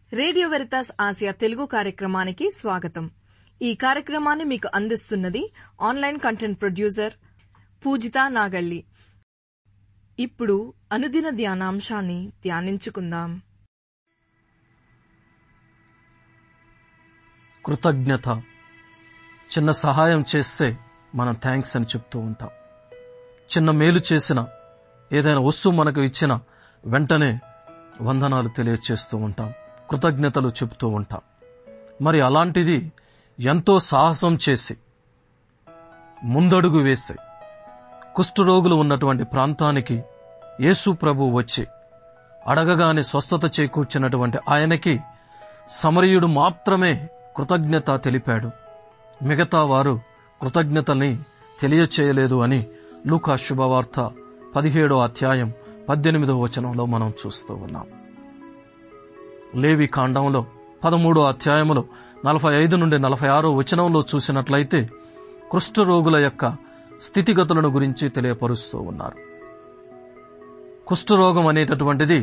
radio Veritas Asia Telugu కార్యక్రమానికి స్వాగతం ఈ కార్యక్రమాన్ని మీకు అందిస్తున్నది online content producer Poojitha Nagalli ఇప్పుడు అనుదిన ధ్యానాంశాన్ని ధ్యానించుకుందాం కృతజ్ఞత చిన్న సహాయం చేస్తే మనం థ్యాంక్స్ అని చెప్తూ ఉంటాం చిన్న మేలు చేసిన ఏదైనా వస్తువు మనకు ఇచ్చిన వెంటనే వందనాలు తెలియచేస్తూ ఉంటాం కృతజ్ఞతలు చెప్తూ ఉంటాం మరి అలాంటిది ఎంతో సాహసం చేసి ముందడుగు వేసి కుష్ఠరోగులు ఉన్నటువంటి ప్రాంతానికి యేసు ప్రభు వచ్చి అడగగానే స్వస్థత చేకూర్చినటువంటి ఆయనకి సమరయుడు మాత్రమే కృతజ్ఞత తెలిపాడు మిగతా వారు కృతజ్ఞతల్ని తెలియచేయలేదు అని లూకా శుభవార్త పదిహేడో అధ్యాయం పద్దెనిమిదో వచనంలో మనం చూస్తూ ఉన్నాం లేవి కాండంలో పదమూడో అధ్యాయములో నలభై ఐదు నుండి నలభై ఆరో వచనంలో చూసినట్లయితే కుష్ఠరోగుల యొక్క స్థితిగతులను గురించి తెలియపరుస్తూ ఉన్నారు కుష్ఠరోగం అనేటటువంటిది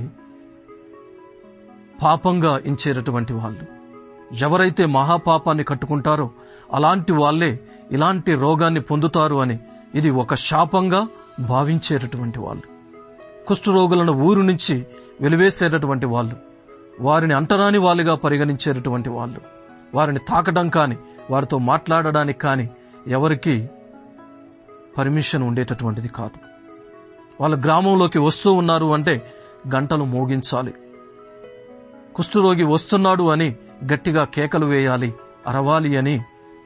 పాపంగా ఎంచేటటువంటి వాళ్ళు ఎవరైతే మహాపాపాన్ని కట్టుకుంటారో అలాంటి వాళ్ళే ఇలాంటి రోగాన్ని పొందుతారు అని ఇది ఒక శాపంగా భావించేటటువంటి వాళ్ళు కుష్ఠరోగులను ఊరు నుంచి వెలివేసేటటువంటి వాళ్ళు వారిని అంటరాని వాళ్ళుగా పరిగణించేటటువంటి వాళ్ళు వారిని తాకడం కానీ వారితో మాట్లాడడానికి కానీ ఎవరికి పర్మిషన్ ఉండేటటువంటిది కాదు వాళ్ళ గ్రామంలోకి వస్తూ ఉన్నారు అంటే గంటలు మోగించాలి కుష్ఠరోగి వస్తున్నాడు అని గట్టిగా కేకలు వేయాలి అరవాలి అని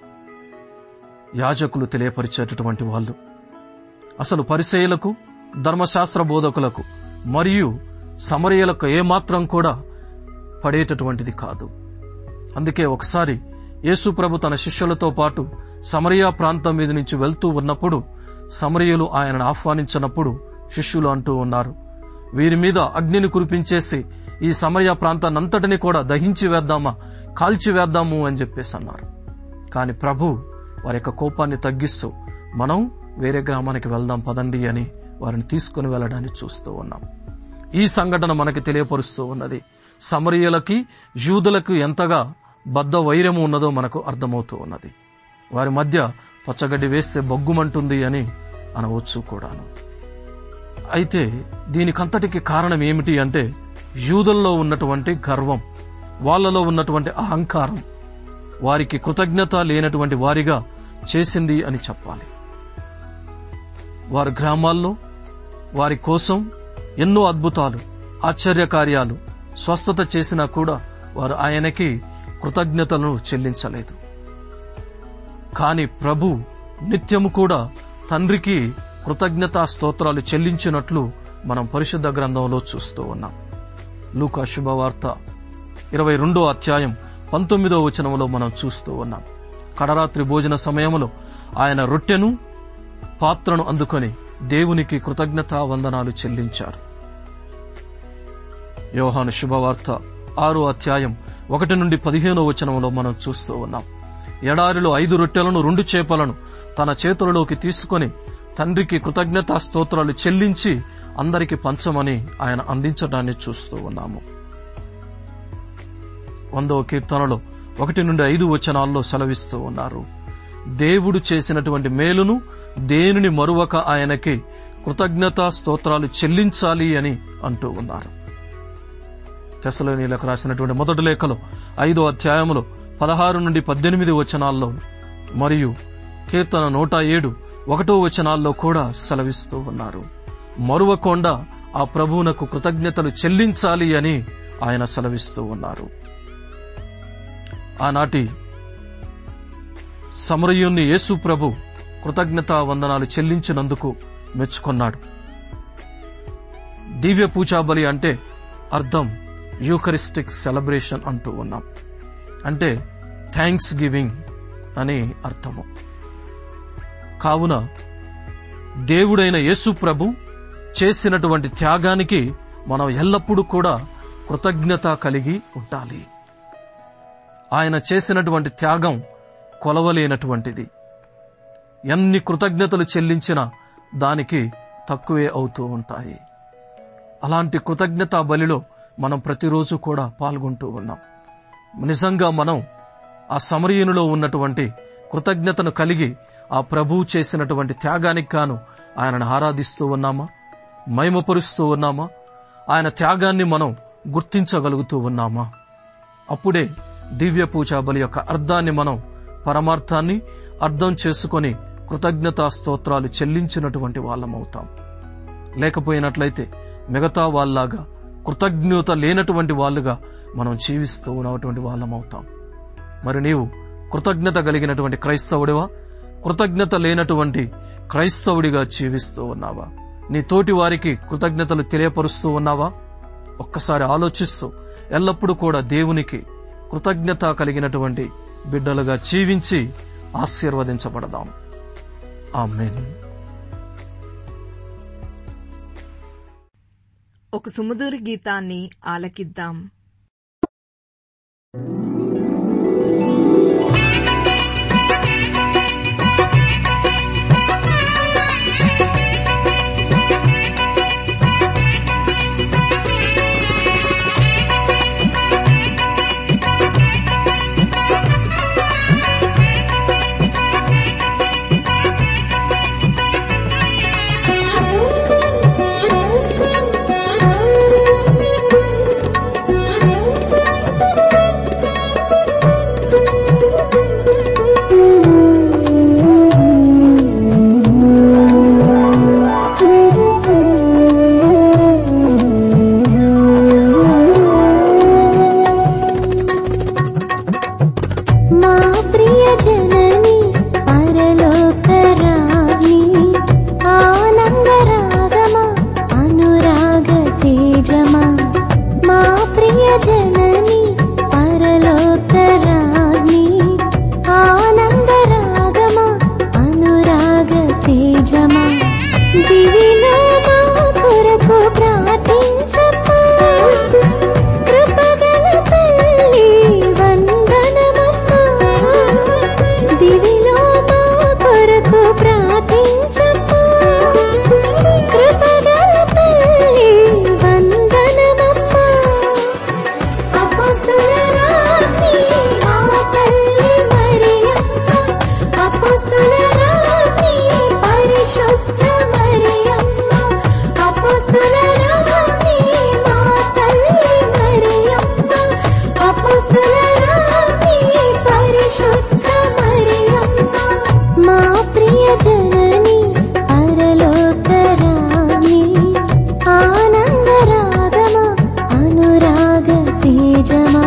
యాజకులు తెలియపరిచేటటువంటి వాళ్ళు అసలు పరిచయులకు ధర్మశాస్త్ర బోధకులకు మరియు సమరయులకు ఏమాత్రం కూడా పడేటటువంటిది కాదు అందుకే ఒకసారి యేసు ప్రభు తన శిష్యులతో పాటు సమరియా ప్రాంతం మీద నుంచి వెళ్తూ ఉన్నప్పుడు సమరయులు ఆయనను ఆహ్వానించినప్పుడు శిష్యులు అంటూ ఉన్నారు వీరి మీద అగ్నిని కురిపించేసి ఈ సమరయ ప్రాంతాన్నంతటిని కూడా దహించి వేద్దామా కాల్చి వేద్దాము అని చెప్పేసి అన్నారు కాని ప్రభు వారి యొక్క కోపాన్ని తగ్గిస్తూ మనం వేరే గ్రామానికి వెళ్దాం పదండి అని వారిని తీసుకుని వెళ్ళడాన్ని చూస్తూ ఉన్నాం ఈ సంఘటన మనకి తెలియపరుస్తూ ఉన్నది సమరియలకి యూదులకు ఎంతగా బద్ద వైరము ఉన్నదో మనకు అర్థమవుతూ ఉన్నది వారి మధ్య పచ్చగడ్డి వేస్తే బొగ్గుమంటుంది అని అనవచ్చు కూడాను అయితే దీనికంతటికి కారణం ఏమిటి అంటే యూదుల్లో ఉన్నటువంటి గర్వం వాళ్ళలో ఉన్నటువంటి అహంకారం వారికి కృతజ్ఞత లేనటువంటి వారిగా చేసింది అని చెప్పాలి వారి గ్రామాల్లో వారి కోసం ఎన్నో అద్భుతాలు ఆశ్చర్యకార్యాలు స్వస్థత చేసినా కూడా వారు ఆయనకి కృతజ్ఞతలను చెల్లించలేదు కాని ప్రభు నిత్యము కూడా తండ్రికి కృతజ్ఞతా స్తోత్రాలు చెల్లించినట్లు మనం పరిశుద్ధ గ్రంథంలో చూస్తూ ఉన్నాం లూకా శుభవార్త ఇరవై రెండో అధ్యాయం పంతొమ్మిదో వచనంలో మనం చూస్తూ ఉన్నాం కడరాత్రి భోజన సమయంలో ఆయన రొట్టెను పాత్రను అందుకొని దేవునికి కృతజ్ఞతా వందనాలు చెల్లించారు యోహాను శుభవార్త ఆరో అధ్యాయం ఒకటి నుండి పదిహేనో వచనంలో మనం చూస్తూ ఉన్నాం ఎడారిలో ఐదు రొట్టెలను రెండు చేపలను తన చేతులలోకి తీసుకొని తండ్రికి కృతజ్ఞతా స్తోత్రాలు చెల్లించి అందరికి పంచమని ఆయన అందించడాన్ని చూస్తూ ఉన్నాము వందవ కీర్తనలో ఒకటి నుండి ఐదు వచనాల్లో సెలవిస్తూ ఉన్నారు దేవుడు చేసినటువంటి మేలును దేనిని మరువక ఆయనకి కృతజ్ఞతా స్తోత్రాలు చెల్లించాలి అని అంటూ ఉన్నారు తెసలోనీలకు రాసినటువంటి మొదటి లేఖలో ఐదో అధ్యాయములో పదహారు నుండి పద్దెనిమిది వచనాల్లో మరియు కీర్తన నూట ఏడు ఒకటో వచనాల్లో కూడా సెలవిస్తూ ఉన్నారు మరువకొండ ఆ ప్రభువునకు కృతజ్ఞతలు చెల్లించాలి అని ఆయన సెలవిస్తూ ఉన్నారు ఆనాటి సమరయుణ్ణి యేసు ప్రభు కృతజ్ఞతా వందనాలు చెల్లించినందుకు మెచ్చుకొన్నాడు దివ్య పూజాబలి అంటే అర్థం యూకరిస్టిక్ సెలబ్రేషన్ అంటూ ఉన్నాం అంటే థ్యాంక్స్ గివింగ్ అని అర్థము కావున దేవుడైన యేసు ప్రభు చేసినటువంటి త్యాగానికి మనం ఎల్లప్పుడూ కూడా కృతజ్ఞత కలిగి ఉండాలి ఆయన చేసినటువంటి త్యాగం కొలవలేనటువంటిది ఎన్ని కృతజ్ఞతలు చెల్లించినా దానికి తక్కువే అవుతూ ఉంటాయి అలాంటి కృతజ్ఞతా బలిలో మనం ప్రతిరోజు కూడా పాల్గొంటూ ఉన్నాం నిజంగా మనం ఆ సమరీయునిలో ఉన్నటువంటి కృతజ్ఞతను కలిగి ఆ ప్రభువు చేసినటువంటి త్యాగానికి గాను ఆయనను ఆరాధిస్తూ ఉన్నామా మహిమపరుస్తూ ఉన్నామా ఆయన త్యాగాన్ని మనం గుర్తించగలుగుతూ ఉన్నామా అప్పుడే దివ్య పూజా బలి యొక్క అర్థాన్ని మనం పరమార్థాన్ని అర్థం చేసుకొని కృతజ్ఞతా స్తోత్రాలు చెల్లించినటువంటి వాళ్ళమవుతాం లేకపోయినట్లయితే మిగతా వాళ్ళలాగా కృతజ్ఞత లేనటువంటి వాళ్ళుగా మనం జీవిస్తూ ఉన్నటువంటి వాళ్ళమవుతాం మరి నీవు కృతజ్ఞత కలిగినటువంటి క్రైస్తవుడివా కృతజ్ఞత లేనటువంటి క్రైస్తవుడిగా జీవిస్తూ ఉన్నావా నీ తోటి వారికి కృతజ్ఞతలు తెలియపరుస్తూ ఉన్నావా ఒక్కసారి ఆలోచిస్తూ ఎల్లప్పుడూ కూడా దేవునికి కృతజ్ఞత కలిగినటువంటి బిడ్డలుగా జీవించి ఆశీర్వదించబడదాం ఆమెన్ ఒక సుమధుర గీతాన్ని ఆలకిద్దాం మా ప్రియ జనని పరలోకరాజ్ఞి ఆనందరాగమా అనురాగ తేజమా మా ప్రియ జనని పరలోకరాజ్ఞి ఆనందరాగమా అనురాగ తేజమా దివిలో మా కొరకు ప్రార్థించమ్మా కృపగల తల్లి వందనమమ్మా దివిలో మా కొరకు ప్రార్థించమ్మా కృపగల తల్లి వందనమమ్మా అపస్తుల రాణి మా తల్లి మరియమ్మ అపస్తుల రాణి పరిశుద్ధ మరియమ్మ అపస్తుల రాణి మా తల్లి మరియమ్మ అపస్తుల రాణి పరిశుద్ధ మరియమ్మ మా ప్రియ జనని పరలోకరాణి ఆనందరాగమా అనురాగ తేజమా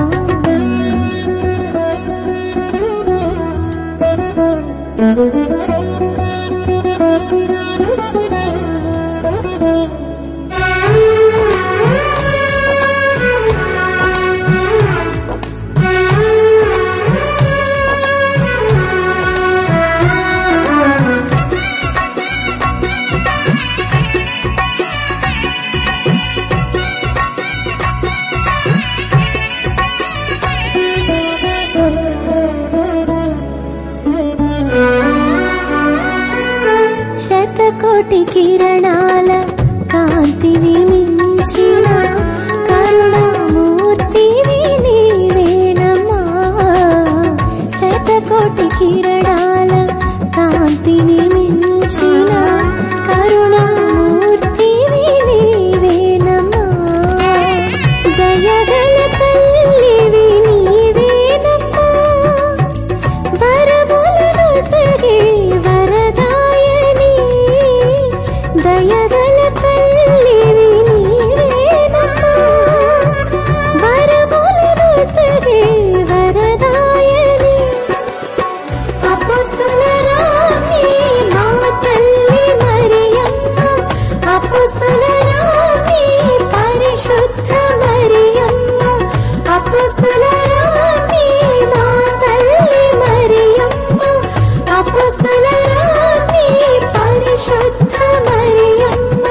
శతకోటి కిరణాల కాంతిని మించిన కరుణామూర్తివి నీవేనమ్మా శతకోటి కిరణాల కాంతిని మించిన కరుణామూర్తివి నీవేనమ్మా దయగల తల్లివి నీవేనమ్మా వరములను సగే వరదాయని దయగల తల్లివి నీవేనమ్మా వరములను సగే వరదాయని అపస్తుల రాణి మా తల్లి మరియమ్మ అపస్తుల రాణి పరిశుద్ధ మరియమ్మ అపస్తుల రాణి మా తల్లి మరియమ్మ అపస్తుల రాణి పరిశుద్ధ మరియమ్మ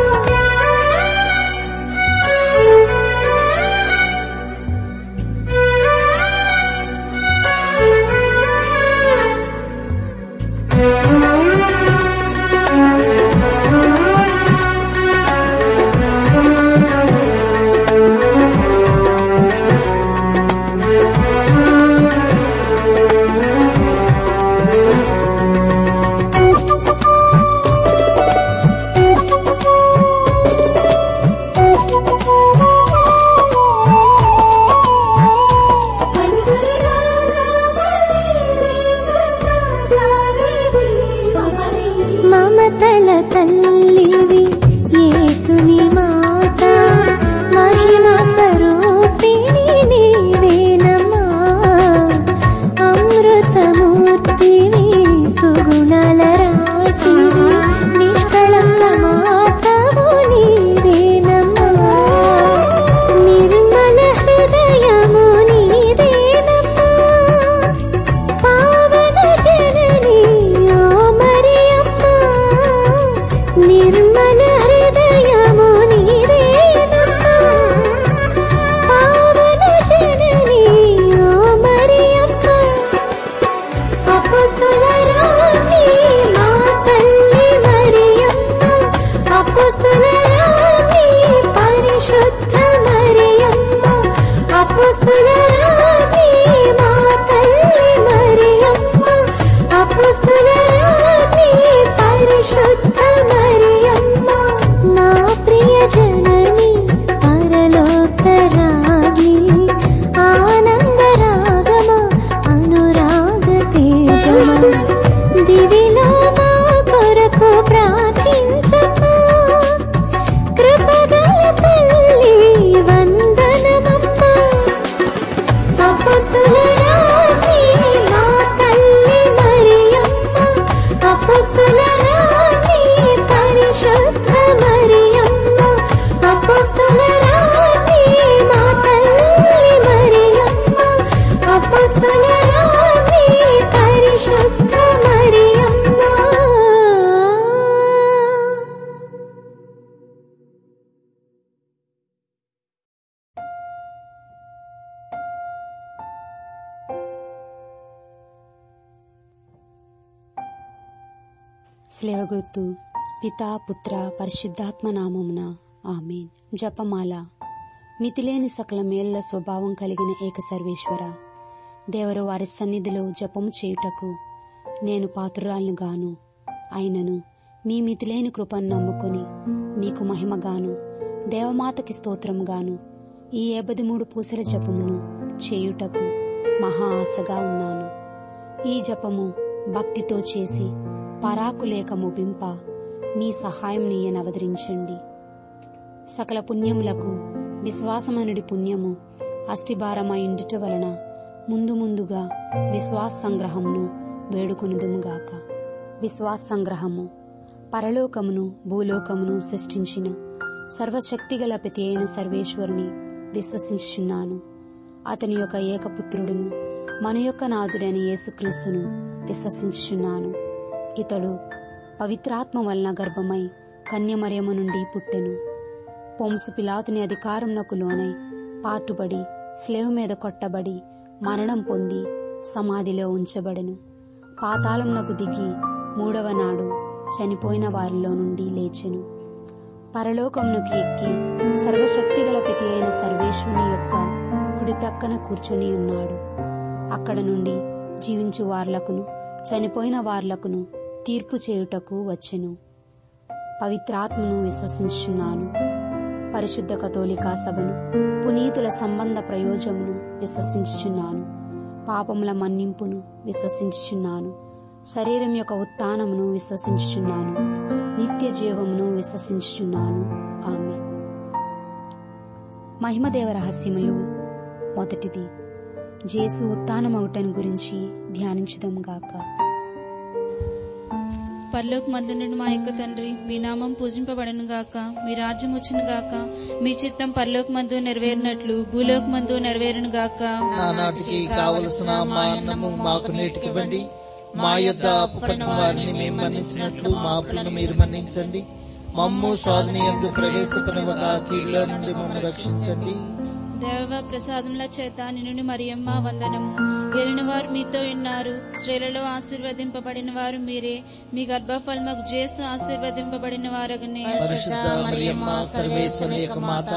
స్లేవగుర్తు పితా పుత్ర పరిశుద్ధాత్మ నామమున ఆమెన్ జపమాల మితిలేని సకల మేళ్ల స్వభావం కలిగిన ఏక సర్వేశ్వర దేవరు వారి సన్నిధిలో జపము చేయుటకు నేను పాత్రురాలను గాను అయినను మీ మితిలేని కృపను నమ్ముకొని మీకు మహిమగాను దేవమాతకి స్తోత్రముగాను ఈ ఏబది మూడు పూసల జపమును చేయుటకు మహా ఆశగా ఉన్నాను ఈ జపము భక్తితో చేసి పరాకులేక ముగింప మీ సహాయం నీయనవదరించండి సకల పుణ్యములకు విశ్వాసమనుడి పుణ్యము అస్థిభారమైండుట వలన ముందు ముందుగా విశ్వాస సంగ్రహమును వేడుకొనుదుముగాక విశ్వాస సంగ్రహము పరలోకమును భూలోకమును సృష్టించిన సర్వశక్తిగల ప్రతి అయిన సర్వేశ్వరుని విశ్వసించుచున్నాను అతని యొక్క ఏకపుత్రుడును మన యొక్క నాథుడైన యేసుక్రీస్తును విశ్వసించుచున్నాను ఇతడు పవిత్రాత్మ వలన గర్భమై కన్యమరియము నుండి పుట్టెను పొంసు పిలాతుని అధికారంలోకి లోనై పాటుబడి స్లేవ్ మీద కొట్టబడి మరణం పొంది సమాధిలో ఉంచబడెను పాతాళంలోకి దిగి మూడవ నాడు చనిపోయిన వారిలో నుండి లేచెను పరలోకమునకు ఎక్కి సర్వశక్తిగల ప్రతి అయిన సర్వేశ్వరుని యొక్క కుడి ప్రక్కన కూర్చొని ఉన్నాడు అక్కడ నుండి జీవించు వార్లకును చనిపోయిన వార్లకును తీర్పు చేయుటకు వచ్చెను పవిత్రాత్మను విశ్వసించున్నాను పరిశుద్ధ కథోలికా సభను పునీతుల సంబంధ ప్రయోజమును విశ్వసించుచున్నాను పాపముల మన్నింపును విశ్వసించుచున్నాను శరీరం యొక్క ఉత్థానమును విశ్వసించుచున్నాను నిత్య జీవమును విశ్వసించుచున్నాను ఆమె మహిమదేవ రహస్యములు మొదటిది జేసు ఉత్థానమవుటను గురించి ధ్యానించుదాం గాక పరలోక మందునుడు మా యొక్క తండ్రి మీ నామం పూజింపబడను గాక మీ రాజ్యం వచ్చును గాక మీ చిత్తం పరలోక మందు నెరవేరినట్లు భూలోక మందు నెరవేరును గాక నానాటికి కావలసిన మా అన్నము మాకు నేటికివ్వండి మా యొద్ద అప్పుపడిన వారిని మేము మన్నించినట్లు మా అప్పులను మీరు మన్నించండి మమ్ము స్వాధీన ఎందు ప్రవేశపనివక కీళ్ళ నుండి మమ్మల్ని రక్షించండి దేవ ప్రసాదముల చేత నిన్ను మరియమ్మ వందనము ఎరిన వారు మీతో ఉన్నారు స్త్రీలలో ఆశీర్వదింపబడిన వారు మీరే మీ గర్భఫలముకు జేసు ఆశీర్వదింపబడిన వారగనే పరిశుద్ధ మరియమ్మ సర్వేశ్వరి యొక్క మాత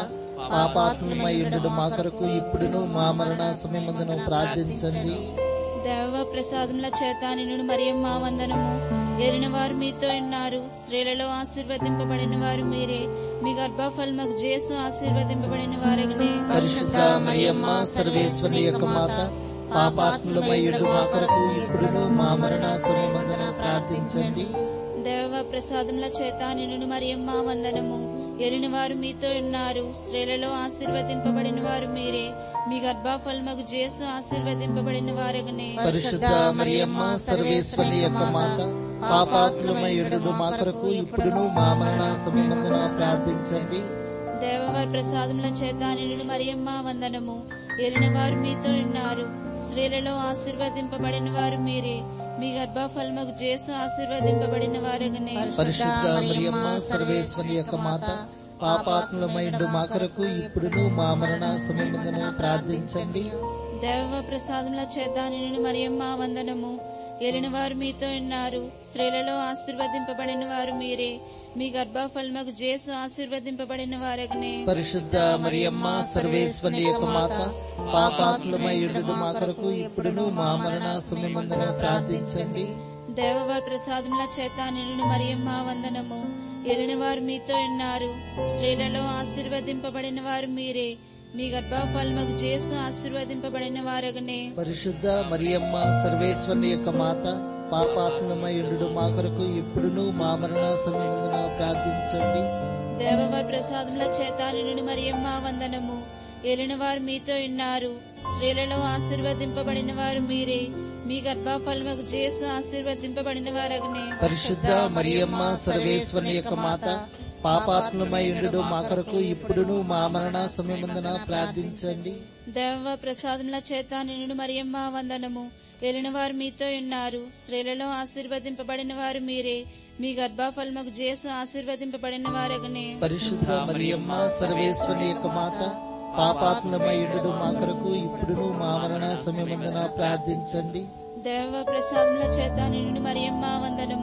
పాపాత్మయుడు మా కొరకు ఇప్పుడును మా మరణ సమయమందును ప్రార్థించండి దేవ ప్రసాదముల చేత నిన్ను మరియమ్మ వందనము ఎరిన వారు మీతో ఉన్నారు స్త్రీలలో ఆశీర్వదింపబడిన వారు మీరే మీ గర్భఫలముకు జేసు ఆశీర్వదింపబడిన వారగనే పరిశుద్ధ మరియమ్మ సర్వేశ్వరి యొక్క మాత పాపాత్ములమయ్యుడు మా కొరకు ఇప్పుడును మా మరణ సమయమందున ప్రార్థించండి దేవ ప్రసాదముల చేత నిన్ను మరియమ్మ వందనము ఎరిన వారు మీతో ఉన్నారు స్త్రీలలో ఆశీర్వదింపబడిన వారు మీరే మీ గర్భఫలముకు జేసు ఆశీర్వదింపబడిన వారగనే పరిశుద్ధ మరియమ్మ సర్వేశ్వరి యొక్క మాత పాపాత్ములమయ్యుడు మా కొరకు ఇప్పుడును మా మరణ సమయమందున ప్రార్థించండి దేవవారి ప్రసాదముల చేత నిన్ను మరియమ్మ వందనము ఎరిన వారు మీతో ఉన్నారు స్త్రీలలో ఆశీర్వదింపబడిన వారు మీరే మీ గర్భఫలముకు జేసు ఆశీర్వదింపబడిన వారగనే పరిశుద్ధ మరియమ్మ సర్వేశ్వరి యొక్క మాత పాపాత్ములమైండు మా కొరకు ఇప్పుడును మా మరణ సమయమందున ప్రార్థించండి దేవ ప్రసాదముల చేత నిన్ను మరియమ్మ వందనము ఎరిన వారు మీతో ఉన్నారు స్త్రీలలో ఆశీర్వదింపబడిన వారు మీరే మీ గర్భఫలముకు జేసు ఆశీర్వదింపబడిన వారగనే పరిశుద్ధ మరియమ్మ సర్వేశ్వరి యొక్క మాత పాపాత్ములమైండు మా కొరకు ఇప్పుడును మా మరణ సమయమందున ప్రార్థించండి దేవవారి ప్రసాదముల చేత నిన్ను మరియమ్మ వందనము ఎరిన వారు మీతో ఉన్నారు స్త్రీలలో ఆశీర్వదింపబడిన వారు మీరే మీ గర్భఫలముకు జేసు ఆశీర్వదింపబడిన వారగనే పరిశుద్ధ మరియమ్మ సర్వేశ్వరి యొక్క మాత పాపాత్ములమైండు మా కొరకు ఇప్పుడును మా మరణ సమయమందున ప్రార్థించండి దేవవారి ప్రసాదముల చేత నిన్ను మరియమ్మ వందనము ఎరిన వారు మీతో ఉన్నారు స్త్రీలలో ఆశీర్వదింపబడిన వారు మీరే మీ గర్భఫలముకు జేసు ఆశీర్వదింపబడిన వారగనే పరిశుద్ధ మరియమ్మ సర్వేశ్వరి యొక్క మాత పాపాత్ములమైండు మా కొరకు ఇప్పుడును మా మరణ సమయమందున ప్రార్థించండి దేవ ప్రసాదముల చేత నిన్ను మరియమ్మ వందనము ఎలిన వారు మీతో ఉన్నారు స్త్రీలలో ఆశీర్వదింపబడిన వారు మీరే మీ గర్భఫలముకు జేసు ఆశీర్వదింపబడిన వారగనే పరిశుద్ధ మరియమ్మ సర్వేశ్వరి యొక్క మాత పాపాత్ములమైండు మా కొరకు ఇప్పుడును మా మరణ సమయమందున ప్రార్థించండి దేవ ప్రసాదముల చేత నిన్ను మరియమ్మ వందనము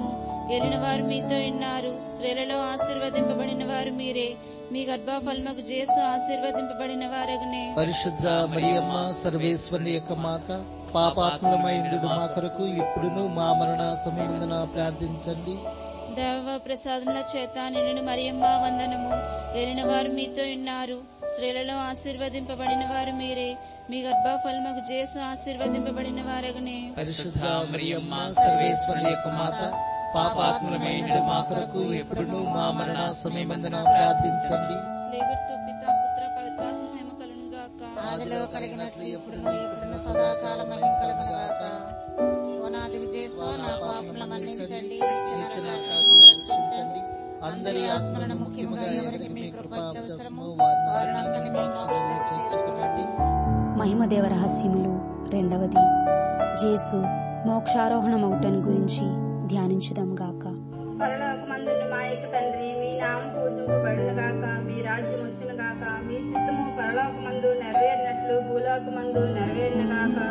ఎరిన వారు మీతో ఉన్నారు స్త్రీలలో ఆశీర్వదింపబడిన వారు మీరే మీ గర్భఫలముకు జేసు ఆశీర్వదింపబడిన వారగునే పరిశుద్ధ మరియమ్మ సర్వేశ్వరుని యొక్క మాత పాపాత్మలమైండు మా కొరకు ఇప్పుడును మా మరణ సమయముందున ప్రార్థించండి దేవ ప్రసాదముల చేత నిన్ను మరియమ్మ వందనము ఎరిన వారు మీతో ఉన్నారు స్త్రీలలో ఆశీర్వదింపబడిన వారు మీరే మీ గర్భఫలముకు జేసు ఆశీర్వదింపబడిన వారగునే పరిశుద్ధ మరియమ్మ సర్వేశ్వరుని యొక్క మాత పాపాత్మలమైండు మా కొరకు ఇప్పుడును మా మరణ సమయముందున ప్రార్థించండి స్లేవర్తో పిత పుత్ర పవిత్రాత్మ మహిమ కలును గాక ఆదిలో కలిగినట్లు ఎప్పుడును ఎప్పుడును సదాకాలం మహిమ కలుగునుగాక ఓనాది విజయస్వ నా పాపముల మన్నించండి నిత్య నరకాగ్ని రక్షించండి అందరి ఆత్మలను ముఖ్యముగా ఎవరికి మీ కృప అవసరమో వారిని వారిని అందరినీ చేర్చుకోనండి మహిమదేవ రహస్యములు రెండవది జేసు మోక్షారోహణమౌటను గురించి ధ్యానించుదాం గాక పరలోకమందున్న మా యొక్క తండ్రి మీ నామం పూజింపబడును గాక మీ రాజ్యం వచ్చును గాక మీ చిత్తము పరలోకమందు నెరవేరినట్లు భూలోకమందు నెరవేరిన గాక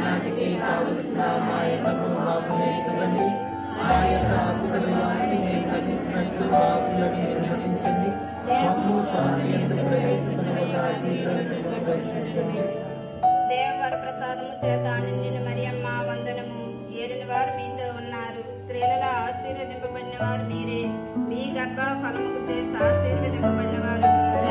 దేవవర ప్రసాదము చేత నిండిన మరియమ్మ వందనము ఏలిన వారు మీతో ఉన్నారు స్త్రీలలో ఆశీర్వదింపబడిన వారు మీరే మీ గర్భ ఫలముకు చేత ఆశీర్వదింపబడిన వారు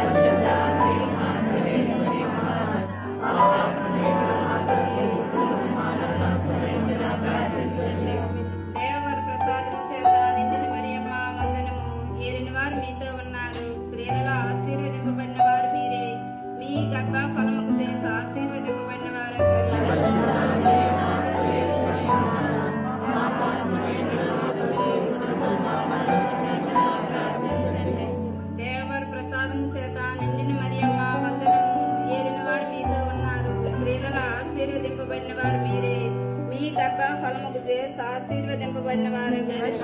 దేవవర ప్రసాదము చేత నిండిన మరియమ్మ వందనము ఏలిన వారు మీతో ఉన్నారు స్త్రీలలో ఆశీర్వదింపబడిన వారు మీరే మీ గర్భ ఫలముకు చేత ఆశీర్వదింపబడిన వారు దేవర ప్రసాదం చేత నిండిన మరియమ్మ వందనము ఏలిన వారు మీతో ఉన్నారు స్త్రీలలో ఆశీర్వదింపబడిన వారు మీరే మీ గర్భ ఫలముకు చేసి ఆశీర్వదింపబడిన వారు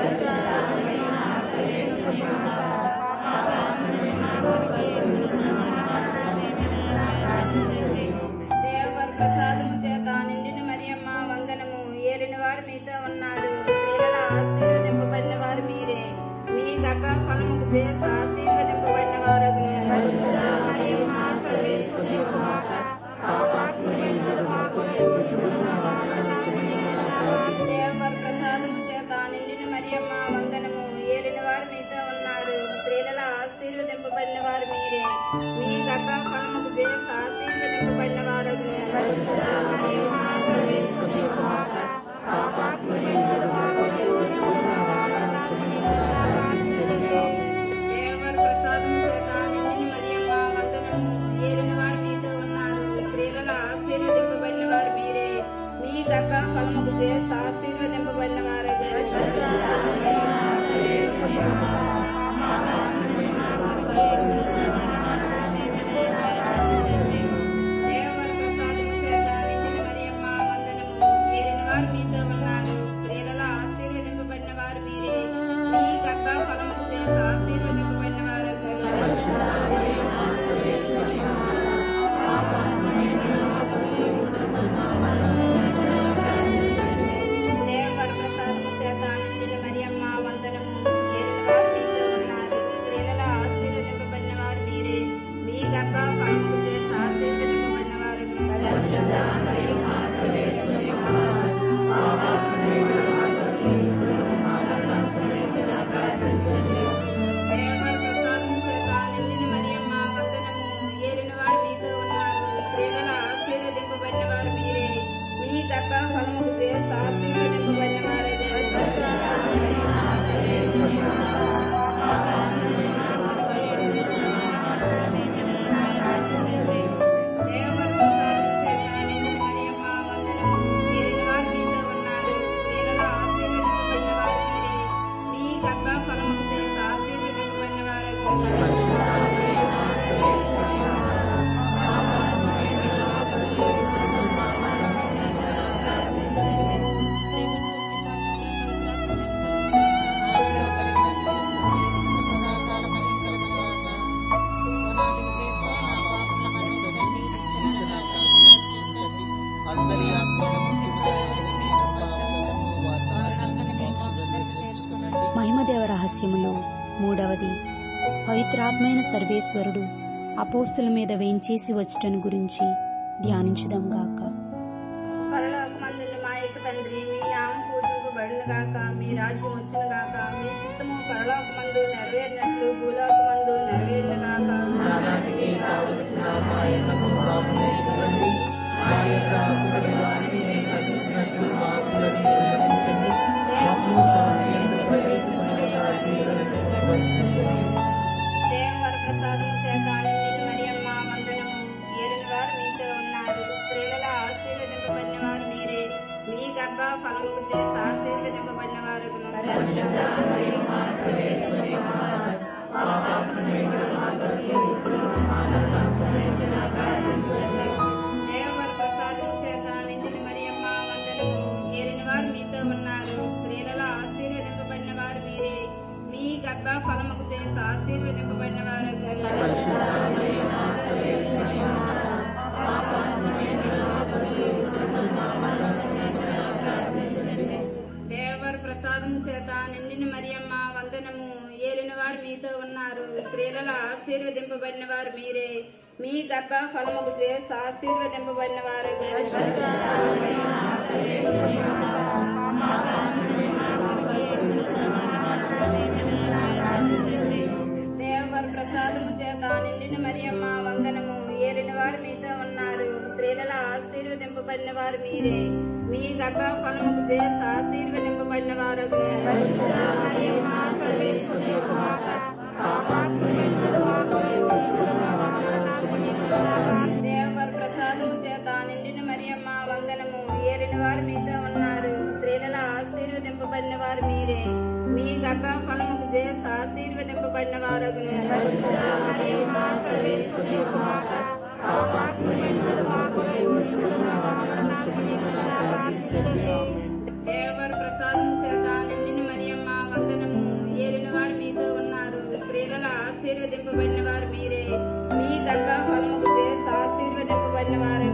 దేవర ప్రసాదము చేత నిండిన మరియమ్మ వందనము ఏలిన వారు మీతో ఉన్నారు స్త్రీలలో ఆశీర్వదింపబడిన వారు మీరే మీ గర్భ ఫలముకు చేసి ఆశీర్వదింపబడిన వారు దేవర ప్రసాదము చేత నిండిన మరియమ్మ వందనము ఏలిన వారు మీతో ఉన్నారు స్త్రీలలో ఆశీర్వదింపబడిన వారు మీరే మీ గర్భ ఫలముకు చేసి ఆశీర్వదింపబడిన వారు దేవర ప్రసాదము చేత నిండిన మరియమ్మ వందనము ఏలిన వారు మీతో ఉన్నారు స్త్రీలలో ఆశీర్వదింపబడిన వారు మీరే మీ గర్భ ఫలముకు చేసి ఆశీర్వదింపబడిన వారు దేవర ప్రసాదము చేత నిండిన మరియమ్మ వందనము ఏలిన వారు మీతో ఉన్నారు స్త్రీలలో ఆశీర్వదింపబడిన వారు మీరే మీ గర్భ ఫలముకు చేసి ఆశీర్వదింపబడిన వారు దేవర ప్రసాదము చేత నిండిన మరియమ్మ వందనము ఏలిన వారు మీతో ఉన్నారు స్త్రీలలో ఆశీర్వదింపబడిన వారు మీరే మీ గర్భ ఫలముకు చేసి ఆశీర్వదింపబడిన వారు దేవర ప్రసాదము చేత నిండిన మరియమ్మ వందనము ఏలిన వారు మీతో ఉన్నారు స్త్రీలలో ఆశీర్వదింపబడిన వారు మీరే మీ గర్భ ఫలముకు చేసి ఆశీర్వదింపబడిన వారు దేవర ప్రసాదము చేత నిండిన మరియమ్మ వందనము ఏలిన వారు మీతో ఉన్నారు స్త్రీలలో ఆశీర్వదింపబడిన వారు మీరే మీ గర్భ ఫలముకు చేసి ఆశీర్వదింపబడిన వారు స్లేవర్తో పిత పుత్ర పవిత్రాత్మ మహిమ కలును గాక ఆదిలో కలిగినట్లు ఎప్పుడును సదాకాలం మహిమ కలుగునుగాక ఓనాది విజయస్వ నా పాపముల మన్నించండి నిత్య నరకాగ్ని రక్షించండి అందరి ఆత్మలను ముఖ్యముగా ఎవరికి మీ కృప అవసరమో వారిని వారిని అందరినీ అందరినీ మోక్షంలో మోక్షంలో చేర్చుకోనండి చేర్చుకోనండి మహిమదేవ రహస్యములో మూడవది పవిత్రాత్మైన సర్వేశ్వరుడు అపోస్తుల మీద వేంచేసి వచ్చటను గురించి ధ్యానించుదాం గాక పరలోకమందున్న మా యొక్క తండ్రి మీ నామం పూజింపబడిన గాక మీ రాజ్యం వచ్చిన గాక మీ చిత్తము పరలోకమందు నెరవేరినట్లు భూలోకమందు నెరవేరిన గాక నానాటికి కావలసిన మా ఎన్నము మాకు నేర్చుకోండి మా యొక్క అప్పుల వారిని మేము మన్నించినట్లు మా అప్పులను మీరు మన్నించండి మమ్ము స్వాధీనంలో ప్రవేశపెట్టగా కీడులను రక్షించండి దేవర ప్రసాదం చేత నిండిన మరియమ్మ వందనము ఏలిన వారు మీతో ఉన్నారు స్త్రీలలో ఆశీర్వదింపబడిన వారు మీరే మీ గర్భ ఫలముకు చేసి ఆశీర్వదింపబడిన వారు దేవర ప్రసాదం చేత నిండిన మరియమ్మ వందనము ఏలిన వారు మీతో ఉన్నారు స్త్రీలలో ఆశీర్వదింపబడిన వారు మీరే మీ గర్భ ఫలముకు చేసి ఆశీర్వదింపబడిన వారు దేవర ప్రసాదం చేత నిండిన మరియమ్మ వందనము ఏలిన వారు మీతో ఉన్నారు స్త్రీలలో ఆశీర్వదింపబడిన వారు మీరే మీ గర్భ ఫలముకు చేసి ఆశీర్వదింపబడిన వారు దేవర ప్రసాదము చేత నిండిన మరియమ్మ వందనము ఏలిన వారు మీతో ఉన్నారు స్త్రీలలో ఆశీర్వదింపబడిన వారు మీరే మీ గర్భ ఫలముకు చేసి ఆశీర్వదింపబడిన వారు దేవర ప్రసాదము చేత నిండిన మరియమ్మ వందనము ఏలిన వారు మీతో ఉన్నారు స్త్రీలలో ఆశీర్వదింపబడిన వారు మీరే మీ గర్భ ఫలముకు చేసి ఆశీర్వదింపబడిన వారు దేవర ప్రసాదం చేత నిండిన మరియమ్మ వందనము ఏలిన వారు మీతో ఉన్నారు స్త్రీలలో ఆశీర్వదింపబడిన వారు మీరే మీ గర్భ ఫలముకు చేసి ఆశీర్వదింపబడిన వారు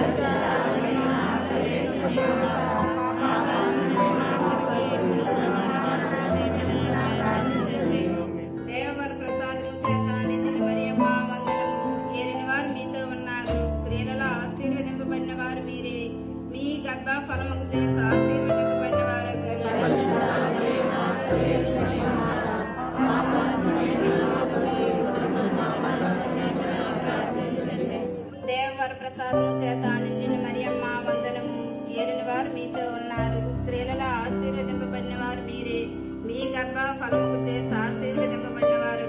దేవర ప్రసాదం చేత నిండిన మరియమ్మ వందనము ఏలిన వారు మీతో ఉన్నారు స్త్రీలలో ఆశీర్వదింపబడిన వారు మీరే మీ గర్భ ఫలముకు చేసి ఆశీర్వదింపబడిన వారు దేవర ప్రసాదం చేత నిండిన మరియమ్మ వందనము ఏలిన వారు మీతో ఉన్నారు స్త్రీలలో ఆశీర్వదింపబడిన వారు మీరే మీ గర్భ ఫలముకు చేసి ఆశీర్వదింపబడిన వారు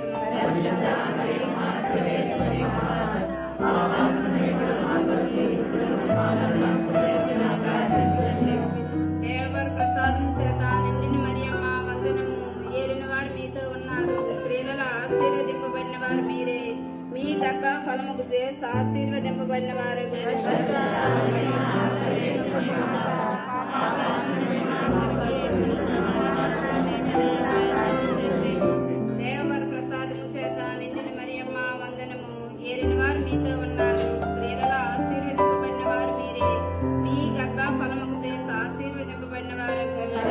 దేవర ప్రసాదం చేత నిండిన మరియమ్మ వందనము ఏలిన వారు మీతో ఉన్నారు స్త్రీలలో ఆశీర్వదింపబడిన వారు మీరే మీ గర్భ ఫలముకు చేసి ఆశీర్వదింపబడిన వారు దేవర ప్రసాదము చేత నిండిన మరియమ్మ వందనము ఏలిన వారు మీతో ఉన్నారు స్త్రీలలో ఆశీర్వదింపబడిన వారు మీరే మీ గర్భ ఫలముకు చేసి ఆశీర్వదింపబడిన వారు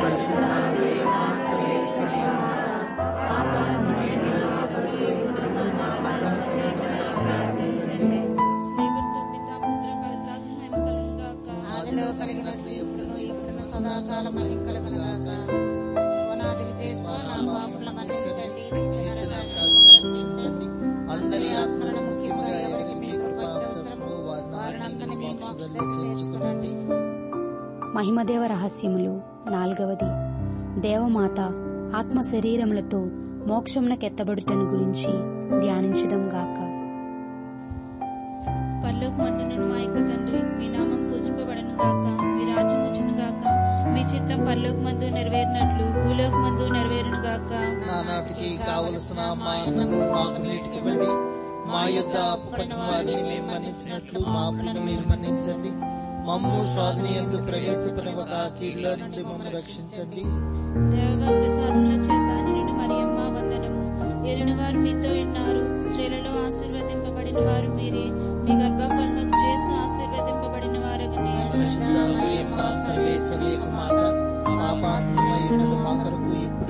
స్నేహితులతో పితా పుత్ర పవిత్రాత్మ మహిమ కలుగును గాక ఆదిలో కలిగినట్లు ఎప్పుడును ఎప్పుడును సదాకాలం మహిమ కలుగునుగాక పునాది విజయస్వ నా పాపముల మన్నించండి నిత్య నరకాగ్ని రక్షించండి అందరి ఆత్మలను ముఖ్యముగా ఎవరికి మీ కృప అవసరమో వారినందరినీ మీ వారిని మోక్ష చేర్చుకునండి మహిమదేవ రహస్యములు నాల్గవది దేవమాత ఆత్మ శరీరములతో మోక్షమునకెత్తబడుటను గురించి ధ్యానించుదాం గాక పరలోక మందునుడు మా యొక్క తండ్రి మీ నామం పూజింపబడను గాక మీ రాజ్యం వచ్చును గాక మీ చిత్తం పరలోక మందు నెరవేరినట్లు భూలోక మందు నెరవేరును గాక నానాటికి కావలసిన మా అన్నము మాకు నీటికి ఇవ్వండి మా యొద్ద అప్పుపడిన వారిని మేము మన్నించినట్లు మా అప్పులను మీరు మన్నించండి మమ్ము సాధనీయందు ప్రవేశపడవక కీడులో నుంచి మమ్మల్ని రక్షించండి దేవ ప్రసాదముల చేత నిన్ను మరియమ్మ వందనము ఎరిన వారు మీతో ఉన్నారు స్త్రీలలో ఆశీర్వదింపబడిన వారు మీరే మీ గర్భఫలముకు చేసి ఆశీర్వదింపబడిన వారు పరిశుద్ధ మరియమ్మ సర్వేశ్వరి యొక్క మాత మా పాత్రమయుడు మా కొరకు ఇప్పుడును మా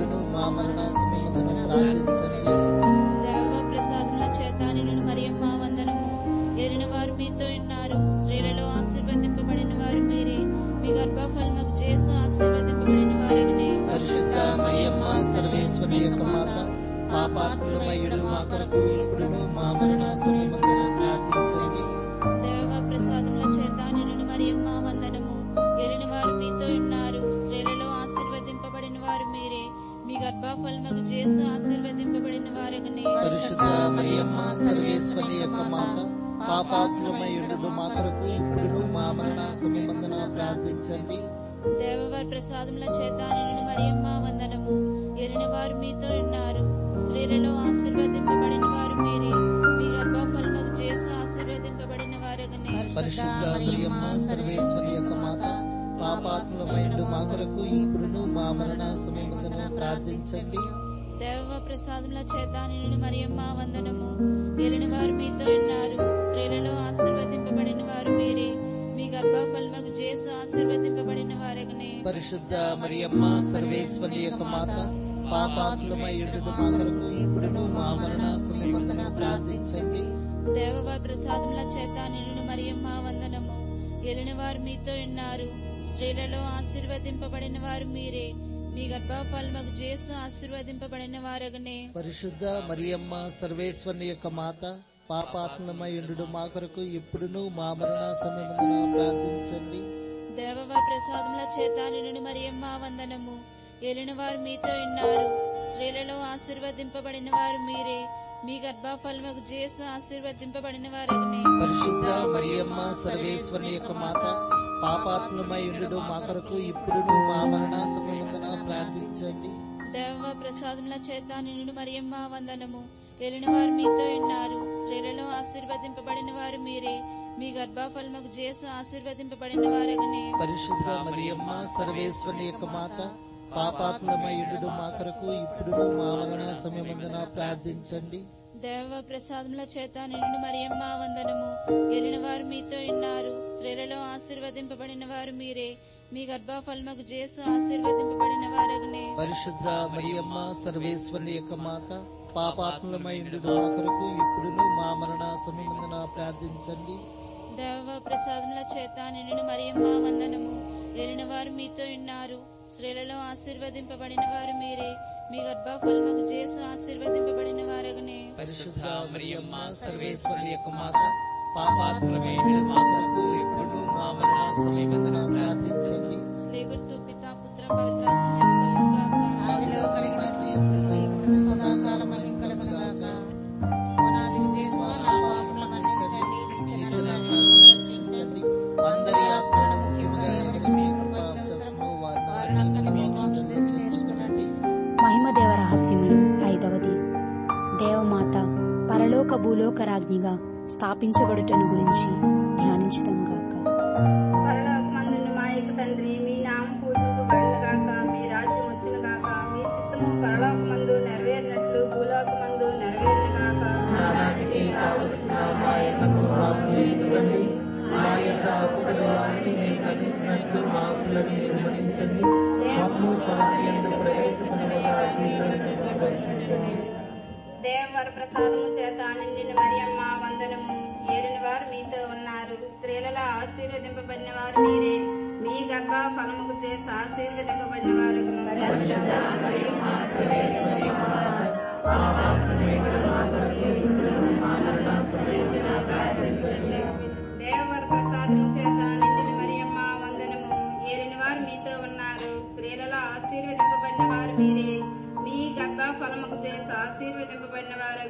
మరణ సమయమందున ప్రార్థించండి దేవ ప్రసాదముల చేత నిన్ను మరియమ్మ వందనము ఏలిన వారు మీతో ఉన్నారు స్త్రీలలో ఆశీర్వదింపబడిన వారు మీరే మీ గర్భఫలముకు చేసు ఆశీర్వదింపబడిన వారగనే పరిశుద్ధ మరియమ్మ సర్వేశ్వరి యొక్క మాత పాపాత్ములమయుడు మా కొరకు ఇప్పుడును మా మరణ సమయమందున ప్రార్థించండి దేవ ప్రసాదముల చేత నిన్ను మరియమ్మ వందనము ఏలిన వారు మీతో ఉన్నారు స్త్రీలలో ఆశీర్వదింపబడిన వారు మీరే మీ గర్భఫలముకు చేసు ఆశీర్వదింపబడిన వారగనే పరిశుద్ధ మరియమ్మ సర్వేశ్వరి యొక్క మాత పాపాత్ములమయుడు మా కొరకు ఇప్పుడును మా మరణ సమయమందున ప్రార్థించండి దేవవారి ప్రసాదముల చేత నిన్ను మరియమ్మ వందనము ఏలిన వారు మీతో ఉన్నారు స్త్రీలలో ఆశీర్వదింపబడిన వారు మీరే మీ గర్భఫలముకు చేసు ఆశీర్వదింపబడిన వారగనే పరిశుద్ధ మరియమ్మ సర్వేశ్వరి యొక్క మాత పాపాత్ములమైండు మా కొరకు ఇప్పుడును మా మరణ సమయమందున ప్రార్థించండి దేవ ప్రసాదముల చేత నిన్ను మరియమ్మ వందనము ఏలిన వారు మీతో ఉన్నారు స్త్రీలలో ఆశీర్వదింపబడిన వారు మీరే మీ గర్భఫలముకు చేసు ఆశీర్వదింపబడిన వారగనే పరిశుద్ధ మరియమ్మ సర్వేశ్వరి యొక్క మాత పాపాత్ములమైండు మా కొరకు ఇప్పుడును మా మరణ సమయమందున ప్రార్థించండి దేవవారి ప్రసాదముల చేత నిన్ను మరియమ్మ వందనము ఏలిన వారు మీతో ఉన్నారు స్త్రీలలో ఆశీర్వదింపబడిన వారు మీరే మీ గర్భఫలముకు చేసు ఆశీర్వదింపబడిన వారగనే పరిశుద్ధ మరియమ్మ సర్వేశ్వరుని యొక్క మాత పాపాత్మయుడు మా కొరకు ఇప్పుడును మా మరణ సమయమందున ప్రార్థించండి దేవవారి ప్రసాదముల చేత నిన్ను మరియమ్మ వందనము ఏలిన వారు మీతో ఉన్నారు స్త్రీలలో ఆశీర్వదింపబడిన వారు మీరే మీ గర్భఫలముకు చేసు ఆశీర్వదింపబడిన వారగనే పరిశుద్ధ మరియమ్మ సర్వేశ్వరుని యొక్క మాత పాపాత్మయుడు మా కొరకు ఇప్పుడును మా మరణ సమయమందున ప్రార్థించండి దేవ ప్రసాదముల చేత నిన్ను మరియమ్మ వందనము ఏలిన వారు మీతో ఉన్నారు స్త్రీలలో ఆశీర్వదింపబడిన వారు మీరే మీ గర్భఫలముకు చేసు ఆశీర్వదింపబడిన వారగనే పరిశుద్ధ మరియమ్మ సర్వేశ్వరుని యొక్క మాత పాపాత్మయుడు మా కొరకు ఇప్పుడును మా మరణ సమయమందున ప్రార్థించండి దేవ ప్రసాదముల చేత నిన్ను మరియమ్మ వందనము ఏలిన వారు మీతో ఉన్నారు స్త్రీలలో ఆశీర్వదింపబడిన వారు మీరే మీ గర్భఫలముకు చేసు ఆశీర్వదింపబడిన వారగనే పరిశుద్ధ మరియమ్మ సర్వేశ్వరుని యొక్క మాత పాపాత్మలమైండు మా కొరకు ఇప్పుడును మా మరణ సమయమందున ప్రార్థించండి దేవ ప్రసాదముల చేత నిన్ను మరియమ్మ వందనము ఏలిన వారు మీతో ఉన్నారు స్త్రీలలో ఆశీర్వదింపబడిన వారు మీరే మీ గర్భఫలముకు చేసు ఆశీర్వదింపబడిన వారగనే పరిశుద్ధ మరియమ్మ సర్వేశ్వరుని యొక్క మాత పాపాత్మలమైండు మా కొరకు ఇప్పుడును మా మరణ సమయమందున ప్రార్థించండి స్నేహితు పిత పుత్ర పవిత్రాత్మ ఆదిలో కలిగినట్లు ఎప్పుడును ఇప్పుడు సదాకాలం మహిం కలుగును గాక పునాది విజయస్వ నా పాపముల మన్నించండి నిత్య నరకాగ్ని రక్షించండి అందరి ఆత్మలను ముఖ్యముగా ఎవరికి మీ కృపావచనము వారిని మీ మోక్షం చేర్చుకునండి మహిమదేవ రహస్యములు ఐదవది దేవమాత పరలోక భూలోక రాజ్ఞిగా స్థాపించబడుటను గురించి ధ్యానించుదాం గాక పరలోకమందున్న మా యొక్క తండ్రి మీ నామం పూజింపబడును గాక మీ రాజ్యం వచ్చును గాక మీ చిత్తము పరలోకమందు నెరవేరినట్లు భూలోకమందు నెరవేరును గాక నానాటికి కావలసిన మా యొక్క మాకు ఇవ్వండి మా యొక్క అప్పుల వారిని మేము ఖండించినట్లు మా అప్పులను మీరు మన్నించండి మమ్ము స్వామి ఎందు ప్రవేశపడిన రక్షించండి దేవవర ప్రసాదము చేత నిండిన మరియమ్మ వందనము ఏలిన వారు మీతో ఉన్నారు స్త్రీలలో ఆశీర్వదింపబడిన వారు మీరే మీ గర్భ ఫలముకు చేసి ఆశీర్వదింపబడిన వారు దేవవర ప్రసాదము చేత నిండిన మరియమ్మ వందనము ఏలిన వారు మీతో ఉన్నారు స్త్రీలలో ఆశీర్వదింపబడిన వారు మీరే మీ గర్భ ఫలముకు చేసి ఆశీర్వదింపబడిన వారు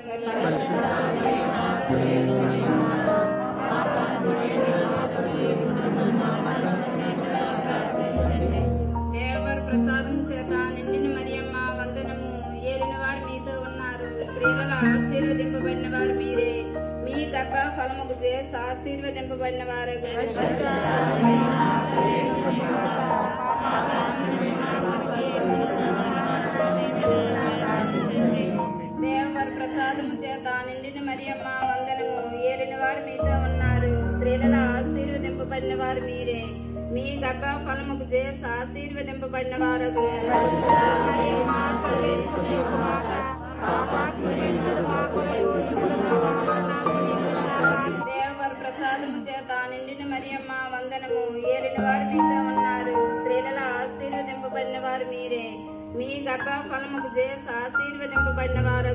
దేవర ప్రసాదం చేత నిండిన మరియమ్మ వందనము ఏలిన వారు మీతో ఉన్నారు స్త్రీలలో ఆశీర్వదింపబడిన వారు మీరే మీ గర్భ ఫలముకు చేసి ఆశీర్వదింపబడిన వారు దేవర ప్రసాదము చేత నిండిన మరియమ్మ వందనము ఏలిన వారు మీతో ఉన్నారు స్త్రీలలో ఆశీర్వదింపబడిన వారు మీరే మీ గర్భ ఫలముకు చేసి ఆశీర్వదింపబడిన వారు దేవర ప్రసాదము చేత నిండిన మరియమ్మ వందనము ఏలిన వారు మీతో ఉన్నారు స్త్రీలలో ఆశీర్వదింపబడిన వారు మీరే మీ గర్భ ఫలముకు చేసి ఆశీర్వదింపబడిన వారు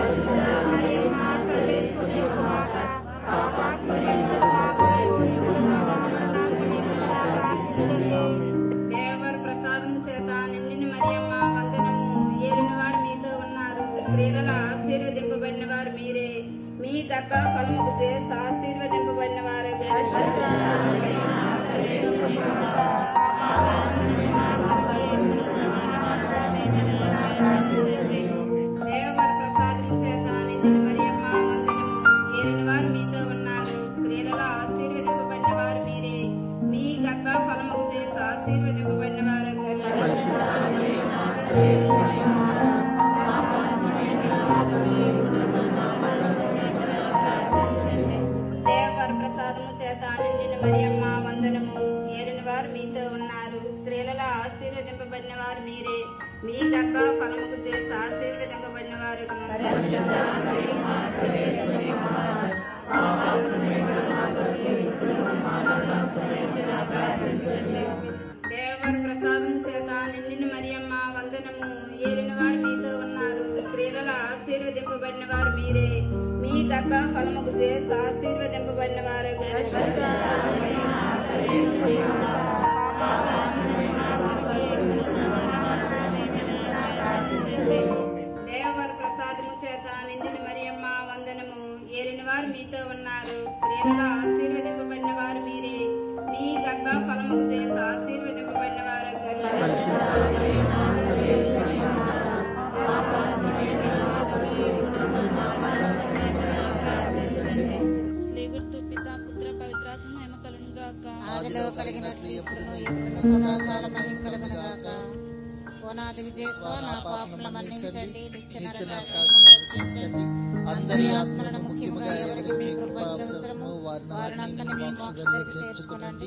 దేవర ప్రసాదము చేత నిండిన మరియమ్మ వందనము ఏలిన వారు మీతో ఉన్నారు స్త్రీలలో ఆశీర్వదింపబడిన వారు మీరే మీ గర్భ ఫలముకు చేసి ఆశీర్వదింపబడిన వారు దేవర ప్రసాదము చేత నిండిన మరియమ్మ వందనము ఏలిన వారు మీతో ఉన్నారు స్త్రీలలో ఆశీర్వదింపబడిన వారు మీరే మీ గర్భ ఫలముకు చేసి ఆశీర్వదింపబడిన వారు దేవర ప్రసాదము చేత నిండిన మరియమ్మ వందనము ఏలిన వారు మీతో ఉన్నారు స్త్రీలలో ఆశీర్వదింపబడిన వారు మీరే మీ గర్భ ఫలముకు చేసి ఆశీర్వదింపబడిన వారు దేవర ప్రసాదం చేత నిండిన మరియమ్మ వందనము ఏలిన వారు మీతో ఉన్నారు స్త్రీలలో ఆశీర్వదింపబడిన వారు మీరే మీ గర్భ ఫలముకు చేసి ఆశీర్వదింపబడిన వారు దేవర ప్రసాదము చేత నిండిన మరియమ్మ వందనము ఏలిన వారు మీతో ఉన్నారు స్త్రీలలో ఆశీర్వదింపబడిన వారు మీరే మీ గర్భ ఫలముకు చేసి ఆశీర్వదింపబడిన వారు స్లేగుర్తు పిత పుత్ర పవిత్రాత్మ మహిమ కలును గాక ఆదిలో కలిగినట్లు ఎప్పుడును ఎప్పుడును సదాకాలం మహిమ కలుగునుగాక ఓనాది విజయస్వ నా పాపముల మన్నించండి నిత్య నరకాగ్ని రక్షించండి అందరి ఆత్మలను ముఖ్యముగా ఎవరికి మీ కృప అవసరము వారినందరినీ మీ మోక్ష దగ్గర చేర్చుకునండి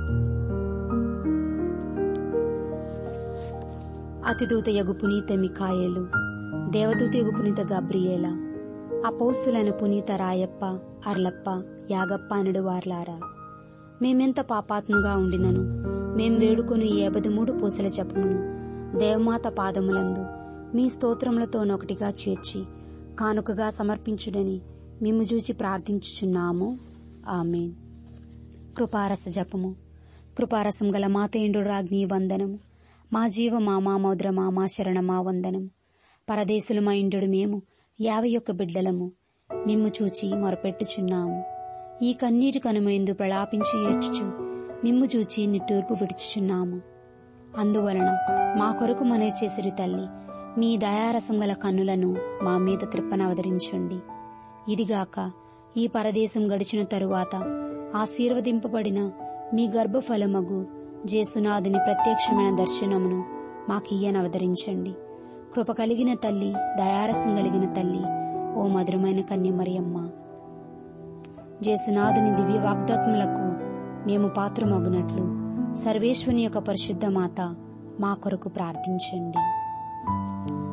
అతిదూత యగు పునీత మికాయేలు దేవదూత యగు పునీత గబ్రియేల అపౌస్తులైన పునీత రాయప్ప అర్లప్ప యాగప్ప అనడు వార్లారా మేమెంత పాపాత్ముగా ఉండినను మేం వేడుకొని ఈ మూడు పూసల జపమును దేవమాత పాదములందు మీ స్తోత్రములతోనొకటిగా చేర్చి కానుకగా సమర్పించుడని మిమ్ము చూచి ప్రార్థించుచున్నాము ఆమెన్ కృపారస జపము కృపారసం గల మాతేండు రాజ్ఞి వందనము మా జీవ మా మామోద్ర మా మా శరణ మా వందనము పరదేశులు మా ఇండు మేము యాభై ఒక్క బిడ్డలము మిమ్ము చూచి మొరపెట్టుచున్నాము ఈ కన్నీటి కనుమైందు ప్రలాపించి ఏడ్చుచు మిమ్ము చూచి నిట్టూర్పు విడుచుచున్నాము అందువలన మా కొరకు మనే చేసిరి తల్లి మీ దయారసం గల కన్నులను మా మీద త్రిప్పనవదరించండి ఇదిగాక ఈ పరదేశం గడిచిన తరువాత ఆశీర్వదింపబడిన మీ గర్భఫలమగు జేసునాథుని ప్రత్యక్షమైన దర్శనమును మాకియ్యనవదరించండి కృప కలిగిన తల్లి దయారసం కలిగిన తల్లి ఓ మధురమైన కన్యమరియమ్మ జేసునాథుని దివ్య వాగ్దాత్ములకు మేము పాత్రమగునట్లు సర్వేశ్వని యొక్క పరిశుద్ధ మాత మా కొరకు ప్రార్థించండి